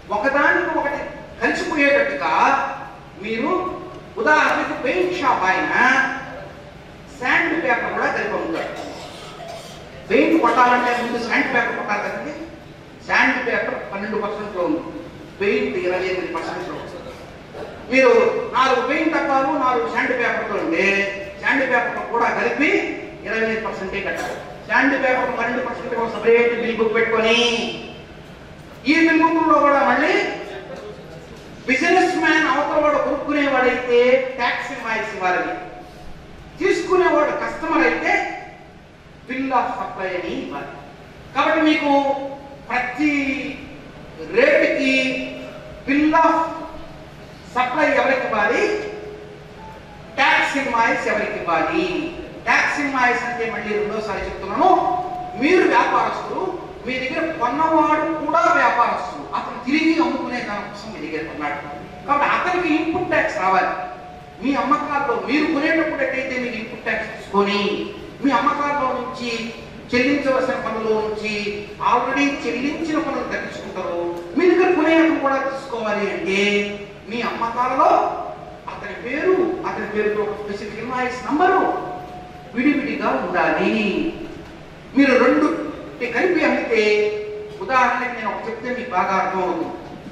ఒకదానికి ఒకటి కలిసిపోయేటట్టుగా మీరు ఉదాహరణకు పెయింట్ షాప్ ఆయన శాండ్ పేపర్ కూడా కలిపి అమ్ముతారు పెయింట్ కొట్టాలంటే ముందు శాండ్ పేపర్ కొట్టాలి కదండి శాండ్ పేపర్ పన్నెండు పర్సెంట్లో ఉంది పెయింట్ ఇరవై ఎనిమిది పర్సెంట్లో మీరు నాలుగు పెయింట్ డబ్బాలు నాలుగు శాండ్ పేపర్తో ఉంటే శాండ్ పేపర్తో కూడా కలిపి ఇరవై ఎనిమిది పర్సెంటే కట్టాలి శాండ్ పేపర్ పన్నెండు పర్సెంట్ సపరేట్ బిల్ బుక్ పెట్టుకొని ఈ బిల్ బుక్ లో కూడా మళ్ళీ బిజినెస్ మ్యాన్ అవతలవాడు కొనుక్కునేవాడైతే ట్యాక్స్ ఇన్వాయిస్ ఇవ్వాలి తీసుకునేవాడు కస్టమర్ అయితే బిల్ ఆఫ్ సప్లై అని ఇవ్వాలి కాబట్టి మీకు ప్రతి రేటుకి బిల్ ఆఫ్ సప్లై ఎవరికి ఇవ్వాలి ట్యాక్స్ ఇన్వాయిస్ ఎవరికి ఇవ్వాలి ట్యాక్స్ ఇన్వాయిస్ అంటే మళ్ళీ రెండోసారి చెప్తున్నాను మీరు వ్యాపారస్తులు మీ దగ్గర కొన్నవాడు కూడా వ్యాపారస్తులు అతను తిరిగి అమ్ముకునే దానికోసం మీ దగ్గర కొన్నాడు కాబట్టి అతనికి ఇన్పుట్ ట్యాక్స్ రావాలి మీ అమ్మకాల్లో మీరు కొనేటప్పుడు ఎట్టయితే మీకు ఇన్పుట్ ట్యాక్స్ తీసుకొని మీ అమ్మకాల్లో నుంచి చెల్లించవలసిన పనుల నుంచి ఆల్రెడీ చెల్లించిన పనులు తగ్గించుకుంటారు మీ దగ్గర కొనేటప్పుడు కూడా తీసుకోవాలి అంటే మీ అమ్మకాలలో అతని పేరు అతని పేరుతో ఒక స్పెసిఫిక్ ఇన్వాయిస్ నంబరు విడివిడిగా ఉండాలి మీరు రెండు కలిపి అమ్మితే ఉదాహరణకి నేను ఒక చెప్తే మీకు బాగా అర్థం అవుతుంది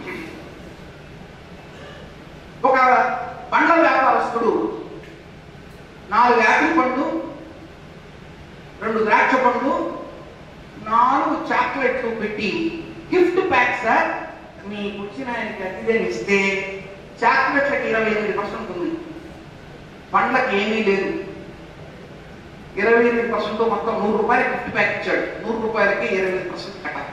ఒక పండ్ల వ్యాపారస్తుడు నాలుగు యాపిల్ పండ్లు రెండు ద్రాక్ష పండ్లు నాలుగు చాక్లెట్లు పెట్టి గిఫ్ట్ ప్యాక్ సార్ మీకు వచ్చిన ఆయనకి అతిథిని ఇస్తే చాక్లెట్లకి ఇరవై ఎనిమిది పర్సెంట్ ఉంది పండ్లకి ఏమీ లేదు ఇరవై ఎనిమిది పర్సెంట్ మొత్తం నూరు రూపాయలకి గిఫ్ట్ ప్యాక్ ఇచ్చాడు నూరు రూపాయలకి ఇరవై ఎనిమిది పర్సెంట్ కట్టాలి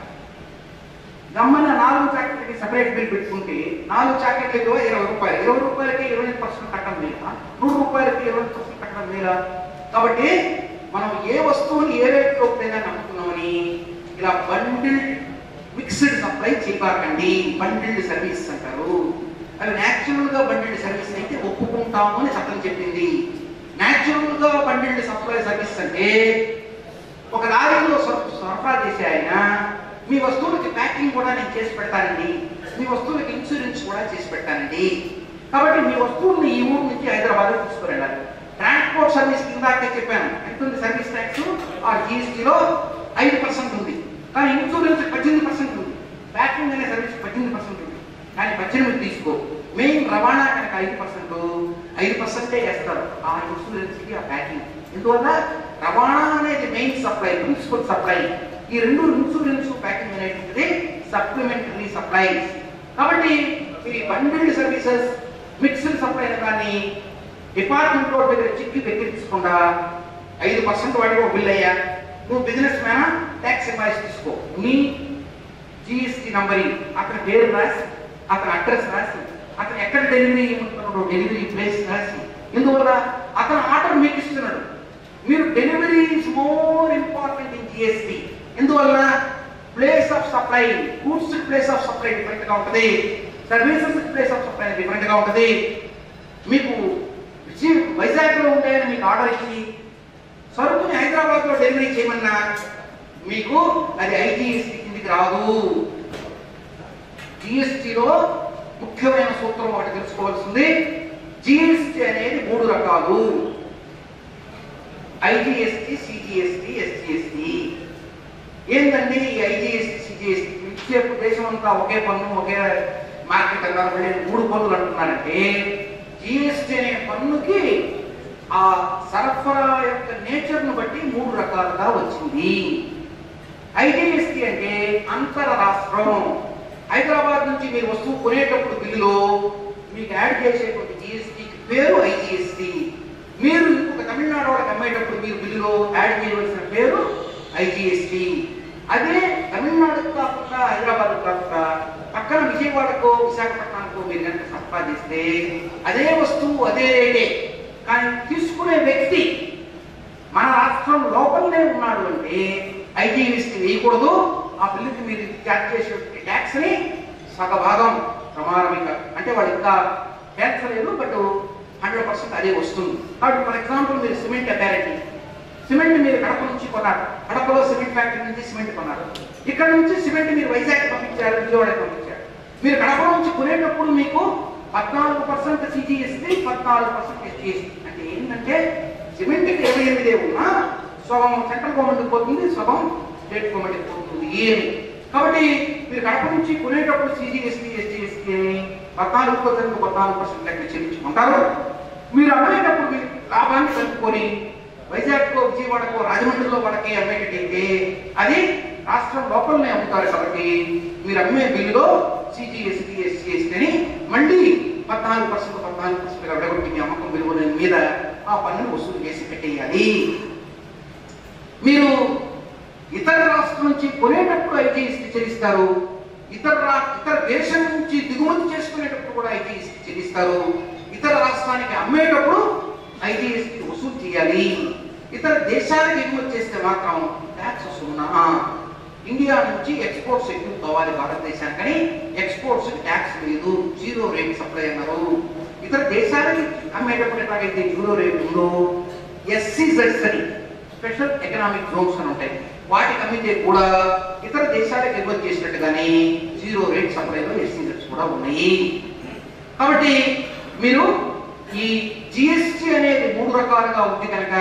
గమ్మన నాలుగు చాక్లెట్లకి సపరేట్ బిల్ పెట్టుకుంటే నాలుగు చాక్లెట్లకి ఇరవై రూపాయలు ఇరవై రూపాయలకి ఇరవై ఎనిమిది పర్సెంట్ కట్టడం మేలా నూరు రూపాయలకి ఇరవై పర్సెంట్ కట్టడం మేలా కాబట్టి మనం ఏ వస్తువుని ఏ రేట్లో పైన నమ్ముకున్నామని ఇలా బండిల్ మిక్స్డ్ సప్లై చేయబాకండి బండిల్డ్ సర్వీస్ అంటారు అవి న్యాచురల్ గా బండిల్డ్ సర్వీస్ అయితే ఒప్పుకుంటాము అని చట్టం చెప్పింది న్యాచురల్ గా బండిల్డ్ సప్లై సర్వీస్ అంటే ఒక లారీలో సర- సరఫరా చేసే ఆయన మీ వస్తువులకి ప్యాకింగ్ కూడా నేను చేసి పెడతానండి మీ వస్తువులకి ఇన్సూరెన్స్ కూడా చేసి పెడతానండి కాబట్టి మీ వస్తువుల్ని ఈ ఊరు నుంచి హైదరాబాద్ తీసుకురండి ట్రాన్స్పోర్ట్ సర్వీస్ కిందాకే చెప్పాను ఎంత ఉంది సర్వీస్ ట్యాక్స్ ఆ జీఎస్టీలో ఐదు పర్సెంట్ ఉంది కానీ ఇన్సూరెన్స్ పద్దెనిమిది పర్సెంట్ ఉంది ప్యాకింగ్ అనే సర్వీస్ పద్దెనిమిది పర్సెంట్ ఉంది కానీ పద్దెనిమిది తీసుకో మెయిన్ రవాణా కనుక ఐదు పర్సెంట్ ఐదు పర్సెంటే వేస్తారు ఆ ఇన్సూరెన్స్ కి ఆ ప్యాకింగ్ ఎందువల్ల రవాణా అనేది మెయిన్ సప్లై ప్రిన్సిపల్ సప్లై ఈ రెండు ఇన్సూరెన్స్ ప్యాకింగ్ అనేటువంటిది సప్లిమెంటరీ సప్లై కాబట్టి ఈ బండిల్డ్ సర్వీసెస్ మిక్స్డ్ సప్లై కానీ డిపార్ట్మెంట్ రోడ్ దగ్గర చిక్కి దగ్గరించకుండా ఐదు పర్సెంట్ వాడికి ఒక బిల్ అయ్యా నువ్వు బిజినెస్ మ్యాన్ ట్యాక్స్ ఇన్వాయిస్ తీసుకో నీ జిఎస్టీ నంబరింగ్ అతని పేరు రాసి అతని అడ్రస్ రాసి అతను ఎక్కడ డెలివరీ ఇవ్వమంటున్నాడో డెలివరీ ప్లేస్ రాసి ఎందువల్ల అతను ఆర్డర్ మీకు ఇస్తున్నాడు మీరు delivery is more important in GST ఎందువల్ల place of supply goods place of supply different గా ఉంటుంది services place of supply different గా ఉంటుంది మీకు విజయ- వైజాగ్లో ఉంటాయని మీకు ఆర్డర్ ఇచ్చి సరుకుని హైదరాబాద్ లో డెలివరీ చేయమన్నా మీకు అది ఐజీఎస్టీ కిందికి రాదు జిఎస్టీలో ముఖ్యమైన సూత్రం ఒకటి తెలుసుకోవాల్సింది జిఎస్టీ అనేది మూడు రకాలు ఐజిఎస్టీ సిజిఎస్టీ ఎస్జిఎస్టీ ఏంటండి ఈ ఐజిఎస్టీ సిజిఎస్టీ ఇచ్చే దేశం అంతా ఒకే పన్ను ఒకే మార్కెట్ అన్నారు మళ్ళీ మూడు పన్నులు అంటున్నారంటే జిఎస్టీ అనే పన్నుకి ఆ సరఫరా యొక్క నేచర్ను బట్టి మూడు రకాలుగా వచ్చింది ఐజిఎస్టీ అంటే అంతర రాష్ట్రం హైదరాబాద్ నుంచి మీరు వస్తువు కొనేటప్పుడు బిల్లులో మీకు యాడ్ చేసేటువంటి జిఎస్టీ పేరు ఐజిఎస్టీ మీరు ఇంకొక తమిళనాడు వాళ్ళకి అమ్మేటప్పుడు మీరు బిల్లులో యాడ్ చేయవలసిన పేరు ఐజిఎస్టీ అదే తమిళనాడుకు కాకుండా హైదరాబాద్ కాకుండా పక్కన విజయవాడకో విశాఖపట్నానికో మీరు కనుక సంపాదిస్తే అదే వస్తువు అదే రేటే కానీ తీసుకునే వ్యక్తి మన రాష్ట్రం లోపలనే ఉన్నాడు అంటే ఐజీఎస్టీ వేయకూడదు ఆ బిల్లుకి మీరు చార్జ్ చేసే ట్యాక్స్ ని సగభాగం ప్రమాణమిక అంటే వాడు ఇంకా ట్యాక్స్ లేదు బట్ హండ్రెడ్ పర్సెంట్ అదే వస్తుంది కాబట్టి ఫర్ ఎగ్జాంపుల్ మీరు సిమెంట్ అపారిటీ సిమెంట్ మీరు కడప నుంచి కొన్నారు కడపలో సిమెంట్ ఫ్యాక్టరీ నుంచి సిమెంట్ కొన్నారు ఇక్కడ నుంచి సిమెంట్ మీరు వైజాగ్ పంపించారు విజయవాడకి పంపించారు మీరు కడప నుంచి కొనేటప్పుడు మీకు పద్నాలుగు పర్సెంట్ సిజిఎస్టీ పద్నాలుగు పర్సెంట్ ఎస్జిఎస్టీ అంటే ఏంటంటే సిమెంట్కి ఇరవై ఎనిమిదే ఉన్నా సగం సెంట్రల్ గవర్నమెంట్ పోతుంది సగం స్టేట్ గవర్నమెంట్ పోతుంది ఏమి కాబట్టి మీరు కడప నుంచి కొనేటప్పుడు సిజిఎస్టీ ఎస్జిఎస్టీ పద్నాలుగు పర్సెంట్ పద్నాలుగు పర్సెంట్ లెక్క చెల్లించుకుంటారు మీరు అమ్మేటప్పుడు మీరు లాభాన్ని కలుపుకొని వైజాగ్కో విజయవాడకో రాజమండ్రిలో వాళ్ళకి అమ్మేటట్టయితే అది రాష్ట్రం లోపలనే అమ్ముతారు కాబట్టి మీరు అమ్మే బిల్లులో సిజిఎస్టీ ఎస్సీఎస్టీ అని మళ్ళీ పద్నాలుగు పర్సెంట్ పద్నాలుగు పర్సెంట్ విడగొట్టి మీ అమ్మకం విలువ మీద ఆ పన్నును వసూలు చేసి పెట్టేయాలి మీరు ఇతర రాష్ట్రం నుంచి కొనేటప్పుడు ఐజీఎస్టీ చెల్లిస్తారు ఇతర రా- ఇతర దేశం నుంచి దిగుమతి చేసుకునేటప్పుడు కూడా ఐజీఎస్టీ చెల్లిస్తారు ఇతర రాష్ట్రానికి అమ్మేటప్పుడు ఐజీఎస్టీ వసూలు చేయాలి ఇతర దేశాలకు ఎగుమతి చేస్తే మాత్రం ట్యాక్స్ సున్నా ఇండియా నుంచి ఎక్స్పోర్ట్స్ ఎక్కువ కావాలి భారతదేశానికి కానీ ఎక్స్పోర్ట్స్ ట్యాక్స్ లేదు జీరో రేట్ సప్లై అన్నారు ఇతర దేశాలకి అమ్మేటప్పుడు ఎట్లాగైతే జీరో రేట్ ఉందో ఎస్సీజెడ్స్ అని స్పెషల్ ఎకనామిక్ జోన్స్ అని ఉంటాయి వాటికి అమ్మితే కూడా ఇతర దేశాలకు ఎగుమతి చేసినట్టుగానే జీరో రేట్ సప్లైలో ఎస్సీజెడ్స్ కూడా ఉన్నాయి కాబట్టి మీరు ఈ జిఎస్టి అనేది మూడు రకాలుగా ఉంది కనుక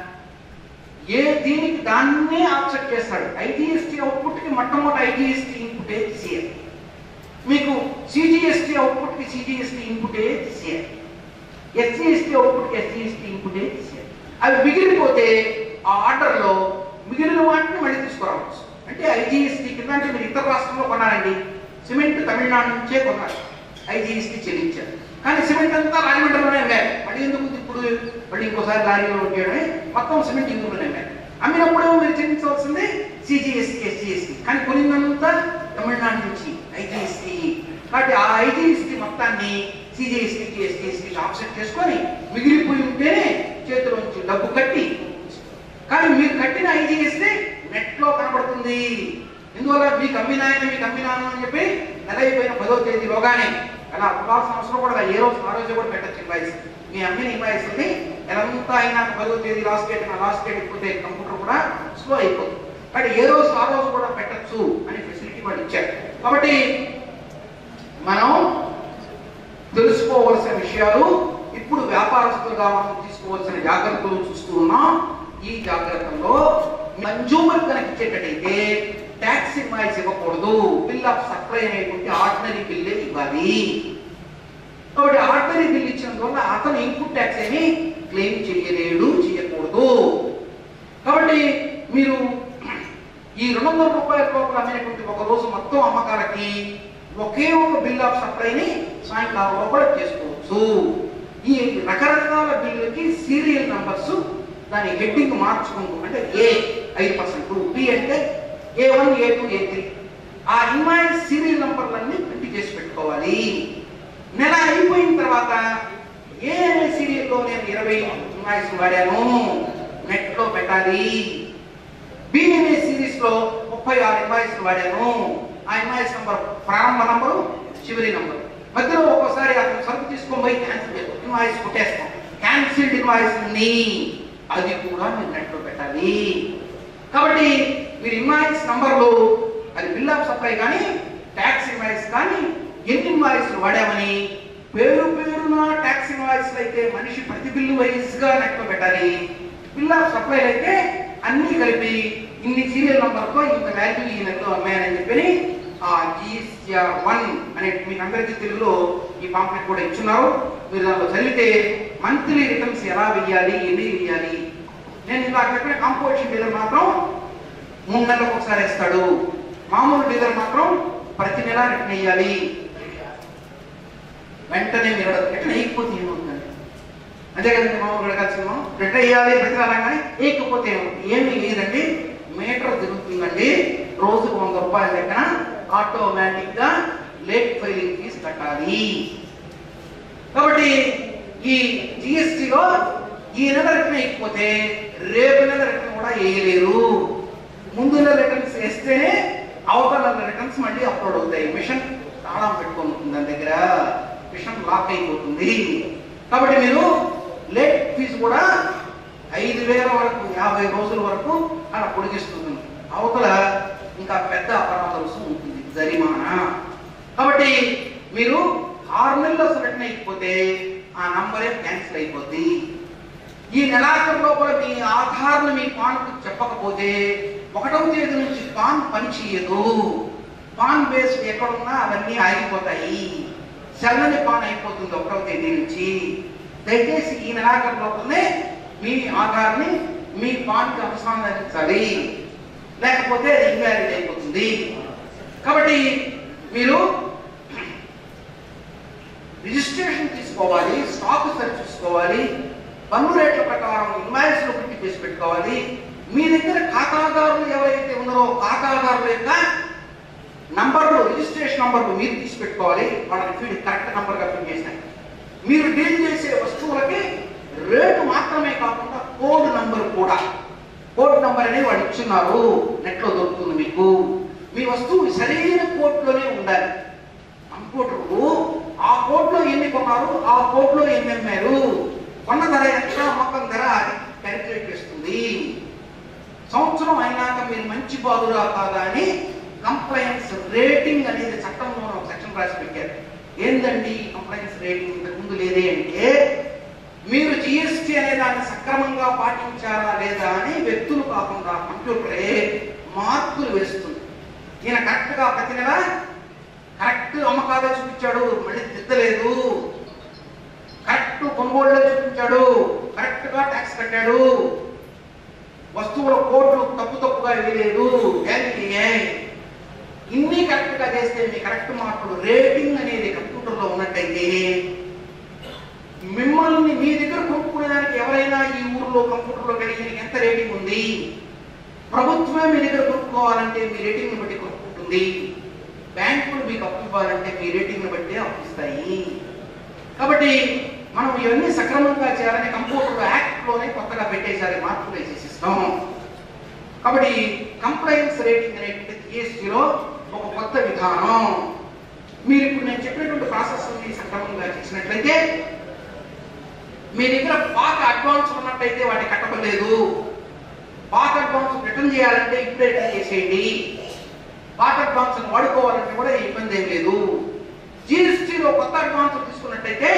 ఏ దీనికి దాన్నే ఆబ్సెక్ట్ చేస్తాడు ఐజిఎస్టీ అవుట్పుట్కి మొట్టమొదటి ఐజిఎస్టీ ఇన్పుటే తీసేయాలి మీకు సిజిఎస్టీ అవుట్పుట్కి సిజిఎస్టీ ఇన్పుటే తీసేయాలి ఎస్జిఎస్టీ అవుట్పుట్కి ఎస్జిఎస్టీ ఇన్పుటే తీసేయాలి అవి మిగిలిపోతే ఆ ఆర్డర్లో మిగిలిన వాటిని మళ్ళీ తీసుకురావచ్చు అంటే ఐజిఎస్టీ కింద అంటే మీరు ఇతర రాష్ట్రంలో కొన్నారండి సిమెంట్ తమిళనాడు నుంచే కొన్నారు ఐజిఎస్టీ చెల్లించారు కానీ సిమెంట్ అంతా రాజమండ్రిలోనే అమ్మారు మళ్ళీ ఎందుకు ఇప్పుడు మళ్ళీ ఇంకోసారి లారీలో ఉండేయడమే మొత్తం సిమెంట్ ఇందులోనే అమ్మారు అమ్మినప్పుడు మీరు చెల్లించవలసింది సిజిఎస్టీ ఎస్జిఎస్టీ కానీ కొనిందంతా తమిళనాడు నుంచి ఐజిఎస్టీ కాబట్టి ఆ ఐజిఎస్టీ మొత్తాన్ని సిజిఎస్టీకి ఎస్జిఎస్టీకి ఆఫ్సెట్ చేసుకొని మిగిలిపోయి ఉంటేనే చేతిలోంచి డబ్బు కట్టి కానీ మీరు కట్టిన ఐజిఎస్టీ నెట్ లో కనబడుతుంది ఎందువల్ల మీకు అమ్మినాయన మీకు అమ్మినాను అని చెప్పి నెల అయిపోయిన పదో తేదీలోగానే అలా అవ్వాల్సిన అవసరం కూడా లేదు. ఏ రోజు ఆ రోజు కూడా పెట్టచ్చు ఇన్వాయిస్ మీ అమ్మిన ఇన్వాయిస్ ని ఎలాంతా అయినా పదో తేదీ లాస్ట్ డేట్ నా లాస్ట్ డేట్ అయిపోతే కంప్యూటర్ కూడా స్లో అయిపోతుంది కానీ ఏ రోజు ఆ రోజు కూడా పెట్టచ్చు అనే ఫెసిలిటీ వాళ్ళు ఇచ్చారు కాబట్టి మనం తెలుసుకోవలసిన విషయాలు ఇప్పుడు వ్యాపారస్తులుగా మనం తీసుకోవాల్సిన జాగ్రత్తలు చూస్తూ ఉన్నాం ఈ జాగ్రత్తల్లో కన్జ్యూమర్ కనుక ఇచ్చేటట్టయితే ట్యాక్స్ ఇన్వాయిస్ ఇవ్వకూడదు బిల్ ఆఫ్ సప్లై అనేటువంటి ఆర్డినరీ బిల్లే ఇవ్వాలి కాబట్టి ఆర్డినరీ బిల్ ఇచ్చినందువల్ల అతను ఇన్పుట్ ట్యాక్స్ ఏమి క్లెయిమ్ చేయలేడు చేయకూడదు కాబట్టి మీరు ఈ రెండు వందల రూపాయల లోపల అమ్మినటువంటి ఒక రోజు మొత్తం అమ్మకాలకి ఒకే ఒక బిల్ ఆఫ్ సప్లైని సాయంకాలం లోపల చేసుకోవచ్చు ఈ రకరకాల బిల్లులకి సీరియల్ నంబర్స్ దాని హెడ్డింగ్ మార్చుకుంటూ అంటే ఏ ఐదు పర్సెంట్ బి అంటే A one A two A three ఆ ఇన్వాయిస్ సీరియల్ నంబర్లన్నీ ప్రింట్ చేసి పెట్టుకోవాలి నెల అయిపోయిన తర్వాత ఏ అనే సీరియల్లో నేను ఇరవై ఇన్వాయిస్ వాడాను నెట్లో పెట్టాలి బి అనే సిరీస్ లో ముప్పై ఆరు ఇన్వాయిస్ వాడాను ఆ ఇన్వాయిస్ నంబర్ ప్రారంభ నంబరు చివరి నంబర్ మధ్యలో ఒక్కోసారి అతను సరుకు తీసుకొని పోయి క్యాన్సిల్ ఇన్వాయిస్ కొట్టేస్తాం క్యాన్సిల్డ్ ఇన్వాయిస్ ని అది కూడా మీరు నెట్లో పెట్టాలి కాబట్టి మీరు ఇన్వాయిస్ నంబర్లు అది బిల్ ఆఫ్ సప్లై కానీ ట్యాక్స్ ఇన్వాయిస్ కానీ ఎన్ని ఇన్వాయిస్లు వాడామని పేరు పేరున ట్యాక్స్ ఇన్వాయిస్లు అయితే మనిషి ప్రతి బిల్లు వైజ్ గా నెట్లో పెట్టాలి బిల్ ఆఫ్ సప్లై అయితే అన్ని కలిపి ఇన్ని సీరియల్ నంబర్తో ఇంత వాల్యూ ఈ నెలలో అమ్మాయని చెప్పి ఆ జిఎస్ఆర్ వన్ అనే మీకు అందరికీ తెలుగులో ఈ పాంప్లెట్ కూడా ఇచ్చున్నారు మీరు దాంట్లో చదివితే మంత్లీ రిటర్న్స్ ఎలా వెయ్యాలి ఎన్ని వెయ్యాలి నేను ఇలా చెప్పిన కాంపోజిషన్ డీలర్ మాత్రం మూడు నెలలకు ఒకసారి వేస్తాడు మామూలు డీలర్ మాత్రం ప్రతి నెల రిటర్న్ వేయాలి వెంటనే మీరు రిటర్న్ వేయకపోతే ఏమవుతుంది అంతే కదండి మామూలు అడగాల్సింది మనం రిటర్న్ వేయాలి ప్రతి నెల కానీ వేయకపోతే ఏమవుతుంది? ఏమీ లేదండి మీటర్ తిరుగుతుందండి రోజుకు వంద రూపాయల లెక్కన ఆటోమేటిక్ గా లేట్ ఫైలింగ్ ఫీజు కట్టాలి కాబట్టి ఈ జిఎస్టిలో ఈ నెల రిటర్న్ వేయకపోతే రేపు నెల రిటర్న్ కూడా వేయలేరు ముందు నెల రిటర్న్స్ వేస్తేనే అవతల నెల రిటర్న్స్ మళ్ళీ అప్లోడ్ అవుతాయి మిషన్ తాళం పెట్టుకొని ఉంటుంది దాని దగ్గర మిషన్ లాక్ అయిపోతుంది కాబట్టి మీరు లేట్ ఫీజు కూడా ఐదు వేల వరకు యాభై రోజుల వరకు అలా పొడిగిస్తుంది అవతల ఇంకా పెద్ద అపరాధ రుసుము ఉంటుంది జరిమానా కాబట్టి కాబట్టి మీరు ఆరు నెలలు అసలు రిటర్న్ అయిపోతే ఆ నంబరే క్యాన్సిల్ అయిపోద్ది ఈ నెలాఖరు లోపల మీ ఆధార్ను మీ పాన్కు చెప్పకపోతే ఒకటవ తేదీ నుంచి పాన్ పనిచేయదు పాన్ బేస్ ఎక్కడున్నా అవన్నీ ఆగిపోతాయి చల్లని పాన్ అయిపోతుంది ఒకటవ తేదీ నుంచి దయచేసి ఈ నెలాఖరు లోపలనే మీ ఆధార్ని మీ పాన్కి అనుసంధానించాలి లేకపోతే అది ఇన్వాలిడ్ అయిపోతుంది కాబట్టి మీరు రిజిస్ట్రేషన్ తీసుకోవాలి స్టాక్ సరి చూసుకోవాలి పన్ను రేట్ల ప్రకారం ఇన్వాయిస్లు ప్రింట్ చేసి పెట్టుకోవాలి మీ దగ్గర ఖాతాదారులు ఎవరైతే ఉన్నారో ఖాతాదారుల యొక్క నంబర్లు రిజిస్ట్రేషన్ నంబర్లు మీరు తీసి పెట్టుకోవాలి వాళ్ళకి ఫీడ్ కరెక్ట్ నంబర్గా ఫిల్ చేసినాయి మీరు డీల్ చేసే వస్తువులకి రేటు మాత్రమే కాకుండా కోడ్ నంబర్ కూడా కోడ్ నంబర్ అనేది వాళ్ళు ఇచ్చున్నారు నెట్లో దొరుకుతుంది మీకు మీ వస్తువు సరైన కోడ్లోనే ఉండాలి కంప్యూటర్కు ఆ కోడ్లో ఎన్ని కొన్నారు ఆ కోడ్లో ఎన్ని అమ్మారు కొన్న ధర ఎంత మొత్తం ధర అది క్యాలిక్యులేట్ చేస్తుంది సంవత్సరం అయినాక మీరు మంచి బాధురా కాదా అని కంప్లైన్స్ రేటింగ్ అనేది చట్టంలో ఒక సెక్షన్ రాసి పెట్టారు ఏందండి కంప్లైన్స్ రేటింగ్ ఇంతకు ముందు లేదే అంటే మీరు జిఎస్టీ అనే దాన్ని సక్రమంగా పాటించారా లేదా అని వ్యక్తులు కాకుండా కంప్యూటరే మార్కులు వేస్తుంది ఈయన కరెక్ట్ గా ప్రతి నెల కరెక్ట్ అమ్మకాలే చూపించాడు మళ్ళీ దిద్దలేదు కరెక్ట్ కొనుగోళ్ళే చూపించాడు కరెక్ట్ గా ట్యాక్స్ కట్టాడు వస్తువుల కోట్లు తప్పు తప్పుగా వేయలేదు LTA. ఇన్ని కరెక్ట్ గా చేస్తే మీ కరెక్ట్ మార్కులు రేటింగ్ అనేది కంప్యూటర్ లో ఉన్నట్టయితే మిమ్మల్ని మీ దగ్గర కొనుక్కునేదానికి ఎవరైనా ఈ ఊర్లో కంప్యూటర్ లో కలిగి మీకు ఎంత రేటింగ్ ఉంది ప్రభుత్వమే మీ దగ్గర కొనుక్కోవాలంటే మీ రేటింగ్ బట్టి కొనుక్కుంటుంది బ్యాంకులు మీకు అప్పు ఇవ్వాలంటే మీ రేటింగ్ బట్టి అప్పు ఇస్తాయి కాబట్టి మనం ఇవన్నీ సక్రమంగా చేయాలని కంప్యూటర్ యాక్ట్ లోనే కొత్తగా పెట్టేసారి మార్పులు వేసేసిస్తాం కాబట్టి కంప్లైన్స్ రేటింగ్ అనేటువంటి జిఎస్టీలో ఒక కొత్త విధానం మీరు ఇప్పుడు నేను చెప్పినటువంటి ప్రాసెస్ సక్రమంగా చేసినట్లయితే మీ దగ్గర పాత అడ్వాన్స్ ఉన్నట్టయితే వాటి కట్టబడలేదు పాత అడ్వాన్స్ రిటర్న్ చేయాలంటే ఇప్పుడే రిటర్న్ చేసేయండి పాత అడ్వాన్స్ వాడుకోవాలంటే కూడా ఇబ్బంది ఏం లేదు జిఎస్టీలో కొత్త అడ్వాన్స్ తీసుకున్నట్టయితే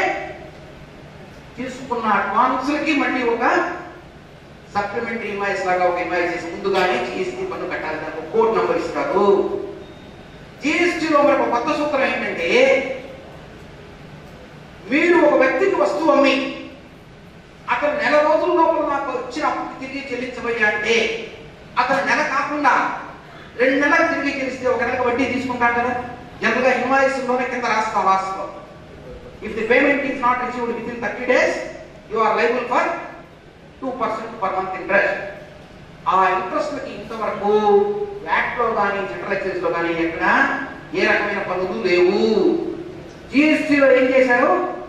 తీసుకున్న అడ్వాన్స్లకి మళ్ళీ ఒక సప్లిమెంటరీ ఇన్వాయిస్ లాగా ఒక ఇన్వాయిస్ చేసి ముందుగానే జిఎస్టీ పన్ను కట్టాలి దానికి ఒక కోడ్ నంబర్ ఇస్తారు జిఎస్టీలో మరి ఒక కొత్త సూత్రం ఏంటంటే మీరు ఒక వ్యక్తికి వస్తువు అమ్మి అతను నెల రోజుల లోపల నాకు వచ్చిన అప్పుకి తిరిగి చెల్లించబోయా అంటే అతను నెల కాకుండా రెండు నెలలకు తిరిగి చెల్లిస్తే ఒక నెలకు వడ్డీ తీసుకుంటాడు కదా జనరల్గా ఇన్వాయిస్ లోనే కింద రాస్తాం రాస్తాం if the payment is not received within thirty days you are liable for two percent per month interest ఆ ఇంట్రెస్ట్లకి ఇంతవరకు వ్యాట్ లో కానీ జనరల్ ఎక్సైజ్ లో కానీ ఎక్కడ ఏ రకమైన పనులు లేవు జిఎస్టీలో ఏం చేశారు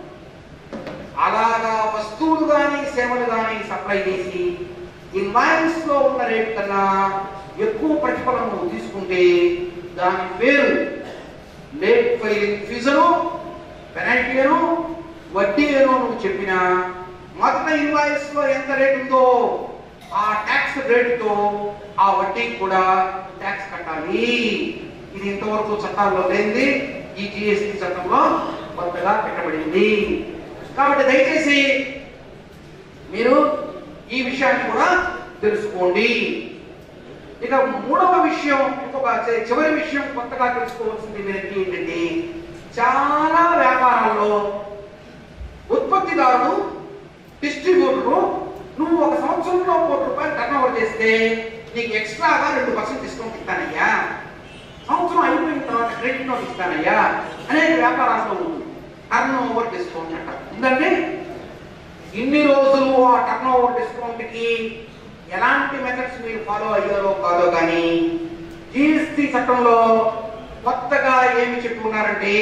అలాగా వస్తువులు కానీ సేవలు కానీ సప్లై చేసి ఇన్వాయిస్ లో ఉన్న రేట్ కన్నా ఎక్కువ ప్రతిఫలం నువ్వు తీసుకుంటే దాని పేరు లేట్ ఫైలింగ్ ఫీజును పెనాల్టీను వడ్డీను నువ్వు చెప్పినా మొదట ఇన్వాయిస్ లో ఎంత రేట్ ఉందో ఆ ట్యాక్స్ రేటుతో ఆ వడ్డీకి కూడా ట్యాక్స్ కట్టాలి ఇది ఇంతవరకు చట్టాల్లో లేనిది ఈ జిఎస్టి చట్టంలో కొత్తగా పెట్టబడింది కాబట్టి దయచేసి మీరు ఈ విషయాన్ని కూడా తెలుసుకోండి ఇక మూడవ విషయం ఇంకొక చి- చివరి విషయం కొత్తగా తెలుసుకోవాల్సింది మీరు ఏంటంటే చాలా వ్యాపారాల్లో ఉత్పత్తిదారుడు డిస్ట్రిబ్యూటరు నువ్వు ఒక సంవత్సరంలో కోటి రూపాయలు టర్న్ ఓవర్ చేస్తే నీకు ఎక్స్ట్రాగా రెండు పర్సెంట్ డిస్కౌంట్ ఇస్తానయ్యా సంవత్సరం అయిపోయిన తర్వాత క్రెడిట్ నోట్ ఇస్తానయ్యా అనేక వ్యాపారాల్లో ఉంది టర్న్ ఓవర్ డిస్కౌంట్ అంట ఉందండి ఇన్ని రోజులు ఆ టర్న్ ఓవర్ డిస్కౌంట్ కి ఎలాంటి మెథడ్స్ మీరు ఫాలో అయ్యారో కాదో కానీ జిఎస్టి చట్టంలో కొత్తగా ఏమి చెప్పుకున్నారంటే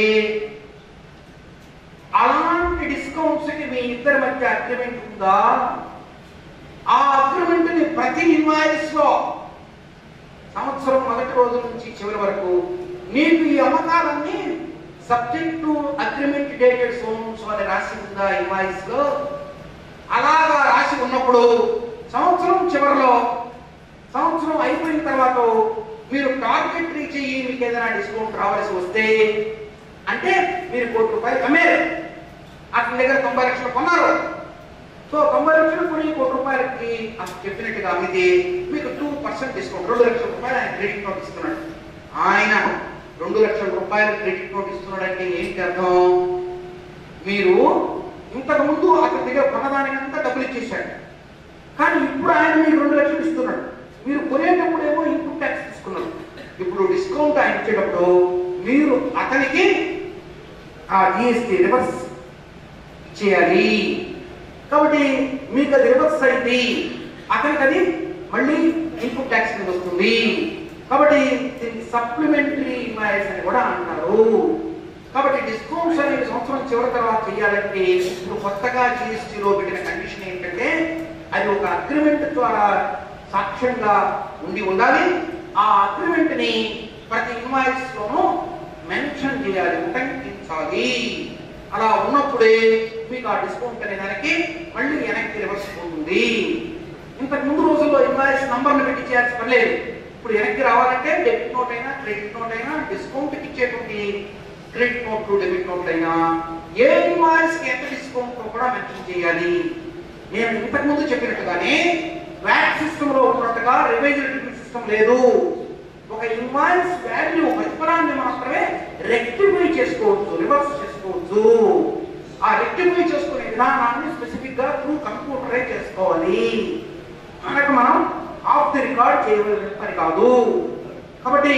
అలాంటి డిస్కౌంట్స్ కి మీ ఇద్దరి మధ్య అగ్రిమెంట్ ఉందా ఆ అగ్రిమెంట్ ని ప్రతి ఇన్వాయిస్ లో సంవత్సరం మొదటి రోజు నుంచి చివరి వరకు నీకు ఈ అమ్మకాలన్నీ సబ్జెక్ట్ టు అగ్రిమెంట్ డేటెడ్ సోమ్స్ అని రాసి ఉందా ఇన్వాయిస్ లో అలాగా రాసి ఉన్నప్పుడు సంవత్సరం చివరిలో సంవత్సరం అయిపోయిన తర్వాత మీరు టార్గెట్ రీచ్ అయ్యి మీకు ఏదైనా డిస్కౌంట్ రావాల్సి వస్తే అంటే మీరు కోటి రూపాయలు అమ్మారు అతని దగ్గర తొంభై లక్షలు కొన్నారు సో తొంభై లక్షలు కొని కోటి రూపాయలకి అసలు చెప్పినట్టుగా అమ్మితే మీకు టూ పర్సెంట్ డిస్కౌంట్ రెండు లక్షల రూపాయలు ఆయన క్రెడిట్ నోట్ ఇస్తున్నాడు ఆయన రెండు లక్షల రూపాయలు క్రెడిట్ నోట్ ఇస్తున్నాడు అంటే ఏంటి అర్థం మీరు ఇంతకు ముందు అతని దగ్గర కొన్నదానికంతా డబ్బులు ఇచ్చేశాడు కానీ ఇప్పుడు ఆయన మీకు రెండు లక్షలు ఇస్తున్నాడు మీరు కొనేటప్పుడు ఏమో ఇన్పుట్ ట్యాక్స్ తీసుకున్నారు ఇప్పుడు డిస్కౌంట్ ఆయన ఇచ్చేటప్పుడు మీరు అతనికి ఆ జిఎస్టీ రివర్స్ ఇచ్చేయాలి కాబట్టి మీకు అది రివర్స్ అయింది అతనికి అది మళ్ళీ ఇన్పుట్ ట్యాక్స్ కింద వస్తుంది కాబట్టి దీనికి సప్లిమెంటరీ ఇన్వాయిస్ అని కూడా అంటారు కాబట్టి డిస్కౌంట్స్ అనేవి సంవత్సరం చివరి తర్వాత చేయాలంటే ఇప్పుడు కొత్తగా జిఎస్టీలో పెట్టిన కండిషన్ ఏంటంటే అది ఒక అగ్రిమెంట్ ద్వారా సాక్ష్యంగా ఉండి ఉండాలి ఆ అగ్రిమెంట్ ని ప్రతి ఇన్వాయిస్ లోనూ మెన్షన్ చేయాలి ఉటంకించాలి అలా ఉన్నప్పుడే మీకు ఆ డిస్కౌంట్ అనే దానికి మళ్ళీ వెనక్కి రివర్స్ పోతుంది ఇంతకు ముందు రోజుల్లో ఇన్వాయిస్ నంబర్ని పెట్టి చేయాల్సి పర్లేదు ఇప్పుడు వెనక్కి రావాలంటే డెబిట్ నోట్ అయినా క్రెడిట్ నోట్ అయినా డిస్కౌంట్ ఇచ్చేటువంటి క్రెడిట్ నోట్ డెబిట్ నోట్ అయినా ఏ ఇన్వాయిస్ కి ఎంత డిస్కౌంట్ కూడా మెన్షన్ చేయాలి నేను ఇంతకు ముందు చెప్పినట్టుగానే వ్యాట్ సిస్టమ్ లో ఉన్నట్టుగా రివైజబిలిటీ సిస్టమ్ లేదు ఒక ఇన్వాయిస్ వాల్యూ ప్రతిఫలాన్ని మాత్రమే రెక్టిఫై చేసుకోవచ్చు రివర్స్ చేసుకోవచ్చు ఆ రెక్టిఫై చేసుకునే విధానాన్ని స్పెసిఫిక్ గా త్రూ కంప్యూటరే చేసుకోవాలి అనక మనం ఆఫ్ ది రికార్డ్ చేయవలసిన పని కాదు కాబట్టి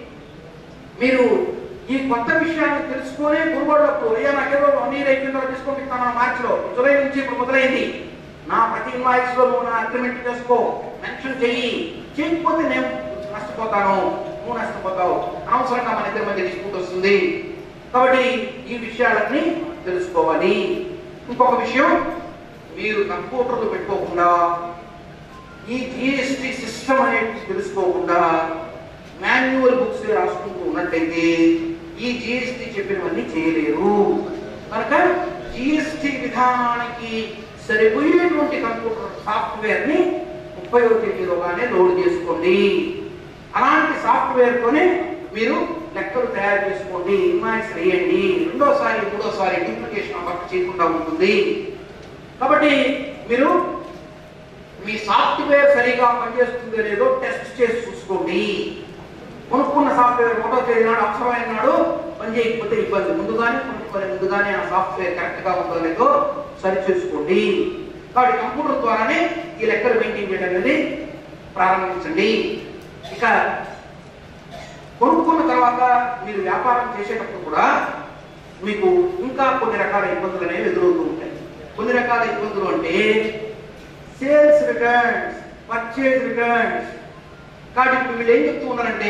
మీరు ఈ కొత్త విషయాన్ని తెలుసుకునే గురువాళ్ళకు అయ్యా నాకేదో వన్ ఇయర్ అయిపోయిన తర్వాత డిస్కౌంట్ ఇస్తాను మార్చిలో జూలై నుంచి ఇప్పుడు మొదలైంది నా ప్రతి ఇన్వాయిస్ లో నువ్వు నా అగ్రిమెంట్ చేసుకో మెన్షన్ చెయ్యి చేయకపోతే నేను నష్టపోతాను నువ్వు నష్టపోతావు అనవసరంగా మన ఇద్దరి మధ్య డిస్ప్యూట్ వస్తుంది కాబట్టి ఈ విషయాలన్నీ తెలుసుకోవాలి ఇంకొక విషయం మీరు కంప్యూటర్లు పెట్టుకోకుండా ఈ జిఎస్టి సిస్టమ్ అనేది తెలుసుకోకుండా మాన్యువల్ బుక్స్ రాసుకుంటూ ఉన్నట్టయితే ఈ జిఎస్టి చెప్పినవన్నీ చేయలేరు కనుక జిఎస్టి విధానానికి సరిపోయేటువంటి కంప్యూటర్ సాఫ్ట్వేర్ ని ముప్పై తేదీలోగానే లోడ్ చేసుకోండి అలాంటి సాఫ్ట్వేర్ తోనే మీరు లెక్కలు తయారు చేసుకోండి ఇన్వాయిస్ వేయండి రెండోసారి మూడోసారి డూప్లికేషన్ వర్క్ చేయకుండా ఉంటుంది కాబట్టి మీరు మీ సాఫ్ట్వేర్ సరిగా పనిచేస్తుందో లేదో టెస్ట్ చేసి చూసుకోండి కొనుక్కున్న సాఫ్ట్వేర్ ఒకటో తేదీ నాడు అవసరమైన నాడు పని చేయకపోతే ఇబ్బంది ముందుగానే కొనుక్కొని ముందుగానే ఆ సాఫ్ట్వేర్ కరెక్ట్ గా ఉందో లేదో సరి చేసుకోండి కాబట్టి కంప్యూటర్ ద్వారానే ఈ లెక్కలు మెయింటైన్ చేయడం అనేది ప్రారంభించండి ఇక కొనుక్కున్న తర్వాత మీరు వ్యాపారం చేసేటప్పుడు కూడా మీకు ఇంకా కొన్ని రకాల ఇబ్బందులు అనేవి ఎదురవుతూ ఉంటాయి కొన్ని రకాల ఇబ్బందులు అంటే సేల్స్ రిటర్న్స్ పర్చేజ్ రిటర్న్స్ కాబట్టి ఇప్పుడు వీళ్ళు ఏం చెప్తూ ఉన్నారంటే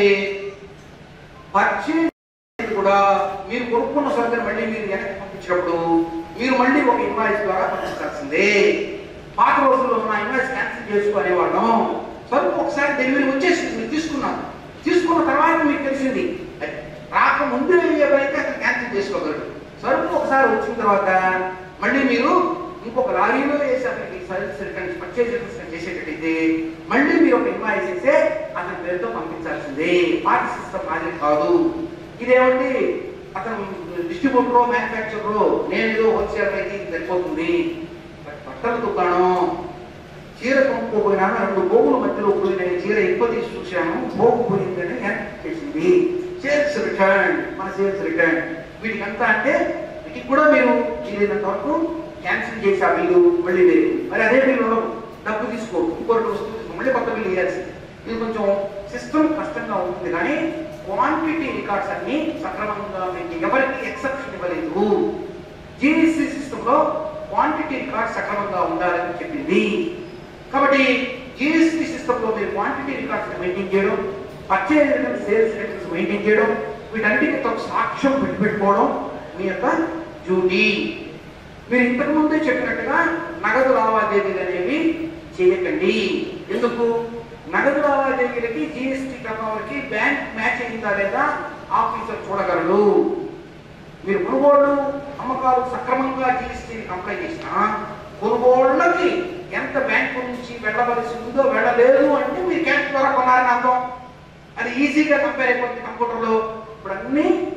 పర్చేజ్ కూడా మీరు కొనుక్కున్న సరుకుని మళ్ళీ మీరు వెనక్కి పంపించినప్పుడు మీరు మళ్ళీ ఒక ఇన్వాయిస్ ద్వారా పంపించాల్సిందే పాత రోజుల్లో ఉన్న ఇన్వాయిస్ క్యాన్సిల్ చేసుకునేవాళ్ళం సరుకు ఒకసారి డెలివరీ వచ్చేసింది మీరు తీసుకున్నారు తీసుకున్న తర్వాత మీకు తెలిసింది రాక ముందే ఎవరైతే అతను క్యాన్సిల్ చేసుకోగలరు సరుకు ఒకసారి వచ్చిన తర్వాత మళ్ళీ మీరు ఇంకొక లారీలో వేసి అతనికి సర్వీస్ రిటర్న్స్ పర్చేజ్ రిటర్న్స్ చేసేటట్టయితే మళ్ళీ మీరు ఒక ఇన్వాయిస్ ఇస్తే అతని పేరుతో పంపించాల్సిందే పాత సిస్టమ్ మాదిరి కాదు ఇదేమండి అతను డిస్ట్రిబ్యూటర్ మ్యానుఫ్యాక్చరర్ నేను ఏదో హోల్సేల్ అయితే ఇది సరిపోతుంది బట్టల దుకాణం చీర కొనుక్కోపోయినా రెండు గోగుల మధ్యలో పోయిన చీర ఎక్కువ తీసి చూశాను గోగు పోయిందని యాక్ట్ చేసింది సేల్స్ రిటర్న్ మన సేల్స్ రిటర్న్ వీటికంతా అంటే వీటికి కూడా మీరు వీలైనంత వరకు క్యాన్సిల్ చేసి ఆ బిల్లు మళ్ళీ లేదు మరి అదే బిల్లు ఉండవు డబ్బు తీసుకో ఇంకొకటి వస్తువు తీసుకో మళ్ళీ కొత్త బిల్లు వేయాల్సింది ఇది కొంచెం సిస్టమ్ కష్టంగా ఉంటుంది కానీ క్వాంటిటీ రికార్డ్స్ అన్ని సక్రమంగా మీకు ఎవరికి ఎక్సెప్షన్ ఇవ్వలేదు జీఎస్సీ సిస్టమ్ లో క్వాంటిటీ రికార్డ్ సక్రమంగా ఉండాలని చెప్పింది కాబట్టి జీఎస్టీ సిస్టమ్ లో మీరు క్వాంటిటీ రికార్డ్స్ మెయింటైన్ చేయడం purchase return sales returns maintain చేయడం వీటన్నిటితో సాక్ష్యం పెట్టి పెట్టుకోవడం మీ యొక్క డ్యూటీ మీరు ఇంతకు ముందే చెప్పినట్టుగా నగదు లావాదేవీలు అనేవి చేయకండి ఎందుకు నగదు లావాదేవీలకి జిఎస్టీ టర్నోవర్కి బ్యాంక్ మ్యాచ్ అయిందా లేదా ఆఫీసర్ చూడగలడు మీరు కొనుగోళ్లు అమ్మకాలు సక్రమంగా జిఎస్టీని కంప్లై చేసినా కొనుగోళ్లకి ఎంత బ్యాంకు నుంచి వెళ్ళవలసి ఉందో వెళ్ళలేదు అంటే మీరు క్యాష్ ద్వారా కొన్నారని అర్థం అది ఈజీగా కంపేర్ అయిపోతుంది కంప్యూటర్లో ఇప్పుడు అన్ని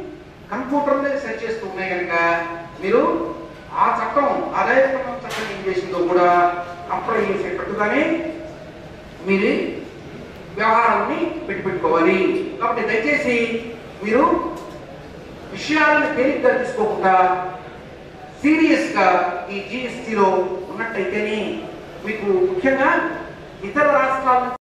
కంప్యూటర్లే సెట్ చేస్తూ ఉన్నాయి కనుక మీరు ఆ చట్టం ఆదాయ పన్ను చట్టం ఏం చేసిందో కూడా అప్లై చేసేటట్టుగానే మీరు వ్యవహారాన్ని పెట్టుపెట్టుకోవాలి కాబట్టి దయచేసి మీరు విషయాలను తేలిగ్గా తీసుకోకుండా సీరియస్ గా ఈ జిఎస్టిలో ఉన్నట్టయితేనే మీకు ముఖ్యంగా ఇతర రాష్ట్రాల నుంచి